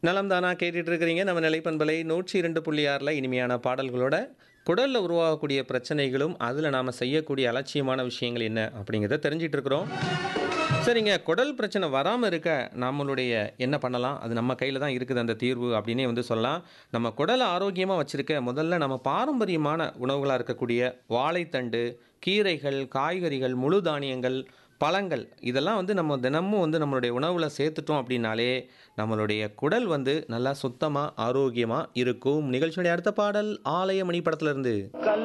நலம் தானா கேட்டுட்டு இருக்கிறீங்க நம்ம நிலைப்பண்பலை நூற்றி இரண்டு புள்ளி ஆறில் இனிமையான பாடல்களோட குடலில் உருவாகக்கூடிய பிரச்சனைகளும் அதில் நாம் செய்யக்கூடிய அலட்சியமான விஷயங்கள் என்ன அப்படிங்கிறத தெரிஞ்சிட்டு இருக்கிறோம் சரிங்க குடல் பிரச்சனை வராமல் இருக்க நம்மளுடைய என்ன பண்ணலாம் அது நம்ம கையில் தான் இருக்குது அந்த தீர்வு அப்படின்னே வந்து சொல்லலாம் நம்ம குடலை ஆரோக்கியமாக வச்சுருக்க முதல்ல நம்ம பாரம்பரியமான உணவுகளாக இருக்கக்கூடிய வாழைத்தண்டு கீரைகள் காய்கறிகள் முழு தானியங்கள் பழங்கள் இதெல்லாம் வந்து நம்ம தினமும் வந்து நம்மளுடைய உணவில் சேர்த்துட்டோம் அப்படின்னாலே நம்மளுடைய குடல் வந்து நல்லா சுத்தமாக ஆரோக்கியமாக இருக்கும் நிகழ்ச்சியுடைய அடுத்த பாடல் ஆலய மணி படத்துல இருந்து கல்